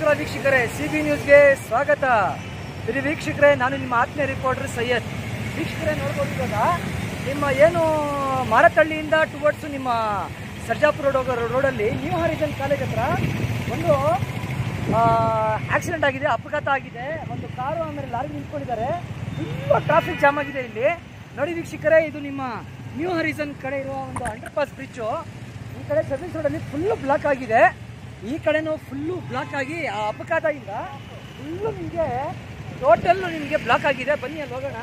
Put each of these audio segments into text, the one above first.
ನಮಸ್ಕಾರ ವೀಕ್ಷಕರೇ C B ನ್ಯೂಸ್ಗೆ ಸ್ವಾಗತ ಇದು ವೀಕ್ಷಕರೇ ನಾನು ನಿಮ್ಮ ಆತ್ಮೀಯ ರಿಪೋರ್ಟರ್ ಸೈಯದ್ ವೀಕ್ಷಕರೇ ನೋಡ್ಬೋದು ಇವಾಗ ನಿಮ್ಮ ಏನು ಮಾರತಳ್ಳಿಯಿಂದ ಟುವರ್ಡ್ಸ್ ನಿಮ್ಮ ಸರ್ಜಾಪುರ ರೋಡ್ ಹೋಗೋ ರೋಡಲ್ಲಿ ನ್ಯೂ ಹಾರಿಜನ್ ಕಾಲೇಜ್ ಹತ್ರ ಒಂದು ಆಕ್ಸಿಡೆಂಟ್ ಆಗಿದೆ ಅಪಘಾತ ಆಗಿದೆ ಒಂದು ಕಾರು ಆಮೇಲೆ ಲಾರಿ ನಿಂತ್ಕೊಂಡಿದ್ದಾರೆ ತುಂಬ ಟ್ರಾಫಿಕ್ ಜಾಮ್ ಆಗಿದೆ ಇಲ್ಲಿ ನೋಡಿ ವೀಕ್ಷಕರೇ ಇದು ನಿಮ್ಮ ನ್ಯೂ ಹರಿಜನ್ ಕಡೆ ಇರುವ ಒಂದು ಅಂಡರ್ ಪಾಸ್ ಬ್ರಿಡ್ಜು ಈ ಕಡೆ ಸರ್ವಿಸ್ ರೋಡಲ್ಲಿ ಫುಲ್ಲು ಬ್ಲಾಕ್ ಆಗಿದೆ ಈ ಕಡೆನೂ ಫುಲ್ಲು ಬ್ಲಾಕ್ ಆಗಿ ಆ ಅಪಘಾತದಿಂದ ಫುಲ್ಲು ನಿಮಗೆ ಟೋಟಲ್ ನಿಮಗೆ ಬ್ಲಾಕ್ ಆಗಿದೆ ಬನ್ನಿ ಅಲ್ಲಿ ಹೋಗೋಣ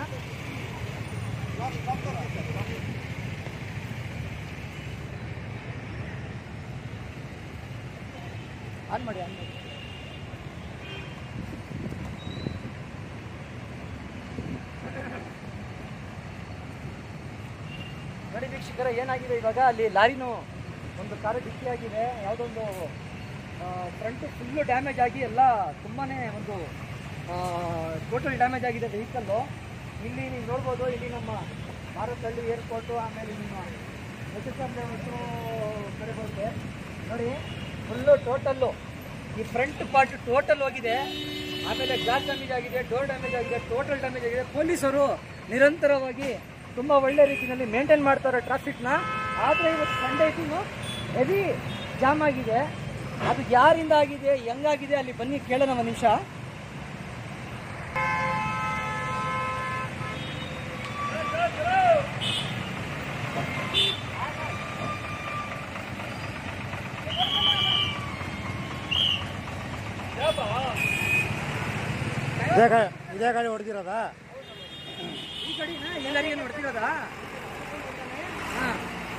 ಆನ್ ಮಾಡಿ ಆನ್ ಮಾಡಿ ನೋಡಿ ವೀಕ್ಷಕರ ಏನಾಗಿದೆ ಇವಾಗ ಅಲ್ಲಿ ಲಾರಿನೂ ಒಂದು ಕಾರು ಡಿಕ್ಕಿಯಾಗಿದೆ ಯಾವುದೊಂದು ಫ್ರಂಟ್ ಫುಲ್ಲು ಡ್ಯಾಮೇಜ್ ಆಗಿ ಎಲ್ಲ ತುಂಬಾ ಒಂದು ಟೋಟಲ್ ಡ್ಯಾಮೇಜ್ ಆಗಿದೆ ವೆಹಿಕಲ್ಲು ಇಲ್ಲಿ ನೀವು ನೋಡ್ಬೋದು ಇಲ್ಲಿ ನಮ್ಮ ಭಾರತಹಳ್ಳಿ ಏರ್ಪೋರ್ಟು ಆಮೇಲೆ ನಿಮ್ಮ ಎಸ್ ಎಸ್ ಆರ್ ಕಡೆ ಬರುತ್ತೆ ನೋಡಿ ಫುಲ್ಲು ಟೋಟಲ್ಲು ಈ ಫ್ರಂಟ್ ಪಾರ್ಟ್ ಟೋಟಲ್ ಹೋಗಿದೆ ಆಮೇಲೆ ಗ್ಲಾಸ್ ಡ್ಯಾಮೇಜ್ ಆಗಿದೆ ಡೋರ್ ಡ್ಯಾಮೇಜ್ ಆಗಿದೆ ಟೋಟಲ್ ಡ್ಯಾಮೇಜ್ ಆಗಿದೆ ಪೊಲೀಸರು ನಿರಂತರವಾಗಿ ತುಂಬ ಒಳ್ಳೆ ರೀತಿಯಲ್ಲಿ ಮೇಂಟೈನ್ ಮಾಡ್ತಾರೆ ಟ್ರಾಫಿಕ್ನ ಆದರೆ ಇವತ್ತು ಸಂಡೇ ಇಟ್ಟಿನು ಹೆವಿ ಜಾಮ್ ಆಗಿದೆ ಅದು ಯಾರಿಂದ ಆಗಿದೆ ಹೆಂಗಾಗಿದೆ ಅಲ್ಲಿ ಬನ್ನಿ ಕೇಳೋಣ ಒಂದು ನಿಮಿಷ ಇದೇ ಗಾಡಿ ಇದೇ ಗಾಡಿ ಹೊಡೆದಿರೋದಾ ಈ ಕಡೆನಾ ಎಲ್ಲರಿಗೆ ನೋಡ್ತಿರೋದಾ ಹಾಂ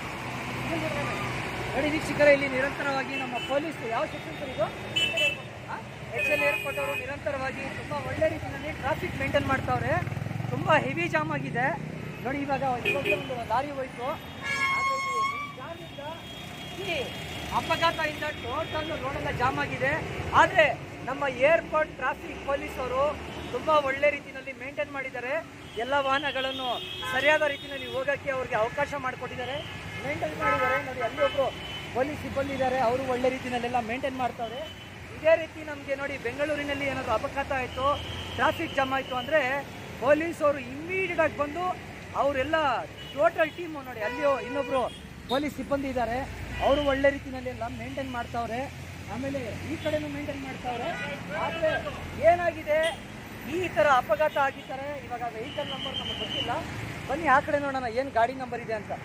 ನೋಡಿ ವೀಕ್ಷಕರೇ ಇಲ್ಲಿ ನಿರಂತರವಾಗಿ ನಮ್ಮ ಪೊಲೀಸ್ ಯಾವ ಸೆಕ್ಷನ್ ಸರ್ ಇದು ಎಚ್ ಎಲ್ ಏರ್ಪೋರ್ಟ್ ಅವರು ನಿರಂತರವಾಗಿ ತುಂಬ ಒಳ್ಳೆ ರೀತಿಯಲ್ಲಿ ಟ್ರಾಫಿಕ್ ಮೇಂಟೈನ್ ಮಾಡ್ತಾವ್ರೆ ತುಂಬ ಹೆವಿ ಜಾಮ್ ಆಗಿದೆ ನೋಡಿ ಇವಾಗ ಇವಾಗಲೇ ಒಂದು ಲಾರಿ ಹೋಯ್ತು ಆದರೆ ಇದು ಈ ಜಾಮಿಂದ ಈ ಅಪಘಾತದಿಂದ ಟೋಟಲ್ ರೋಡೆಲ್ಲ ಜಾಮ್ ಆಗಿದೆ ಆದರೆ ನಮ್ಮ ಏರ್ಪೋರ್ಟ್ ಟ್ರಾಫಿಕ್ ಪೊಲೀಸ್ ಅವರು ತುಂಬ ಒಳ್ಳೆ ರೀತಿಯಲ್ಲಿ ಮೇಂಟೈನ್ ಮಾಡಿದ್ದಾರೆ ಎಲ್ಲ ವಾಹನಗಳನ್ನು ಸರಿಯಾದ ರೀತಿಯಲ್ಲಿ ಹೋಗೋಕ್ಕೆ ಅವ್ರಿಗೆ ಅವಕಾಶ ಮಾಡಿಕೊಟ್ಟಿದ್ದಾರೆ ಮೇಂಟೈನ್ ಮಾಡಿದ್ದಾರೆ ನೋಡಿ ಅಲ್ಲಿ ಒಬ್ಬರು ಪೊಲೀಸ್ ಸಿಬ್ಬಂದಿ ಇದ್ದಾರೆ ಅವರು ಒಳ್ಳೆ ರೀತಿಯಲ್ಲೆಲ್ಲ ಮೇಂಟೈನ್ ಮಾಡ್ತಾರೆ ಇದೇ ರೀತಿ ನಮಗೆ ನೋಡಿ ಬೆಂಗಳೂರಿನಲ್ಲಿ ಏನಾದರೂ ಅಪಘಾತ ಆಯಿತು ಟ್ರಾಫಿಕ್ ಜಾಮ್ ಆಯಿತು ಅಂದರೆ ಪೊಲೀಸ್ ಅವರು ಇಮ್ಮಿಡಿಯೇಟ್ ಆಗಿ ಬಂದು ಅವರೆಲ್ಲ ಟೋಟಲ್ ಟೀಮು ನೋಡಿ ಅಲ್ಲಿ ಇನ್ನೊಬ್ರು ಪೊಲೀಸ್ ಸಿಬ್ಬಂದಿ ಇದ್ದಾರೆ ಅವರು ಒಳ್ಳೆ ರೀತಿಯಲ್ಲಿ ಎಲ್ಲ ಮೇಂಟೈನ್ ಮಾಡ್ತಾವ್ರೆ ಆಮೇಲೆ ಈ ಕಡೆನೂ ಮೇಂಟೈನ್ ಮಾಡ್ತಾವ್ರೆ ಆದರೆ ಏನಾಗಿದೆ ಈ ಥರ ಅಪಘಾತ ಆಗಿದ್ದಾರೆ ಇವಾಗ ವೆಹಿಕಲ್ ನಂಬರ್ ನಮಗೆ ಗೊತ್ತಿಲ್ಲ ಬನ್ನಿ ಆ ಕಡೆ ನೋಡೋಣ ಏನು ಗಾಡಿ ನಂಬರ್ ಇದೆ ಅಂತ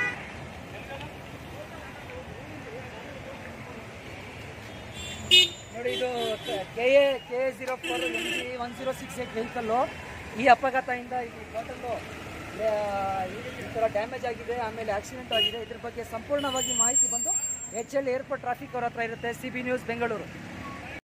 ನೋಡಿ ಇದು K A K A zero four M G one zero six eight vehicle ಈ ಅಪಘಾತದಿಂದ ಇದು ಟೋಟಲ್ಲು ಈ ಥರ ಡ್ಯಾಮೇಜ್ ಆಗಿದೆ ಆಮೇಲೆ ಆಕ್ಸಿಡೆಂಟ್ ಆಗಿದೆ ಇದ್ರ ಬಗ್ಗೆ ಸಂಪೂರ್ಣವಾಗಿ ಮಾಹಿತಿ ಬಂದು ಎಚ್ ಎಲ್ ಏರ್ಪೋರ್ಟ್ ಟ್ರಾಫಿಕ್ ಅವ್ರ ಹತ್ರ ಇರುತ್ತೆ ಸಿ ಬಿ ನ್ಯೂಸ್ ಬೆಂಗಳೂರು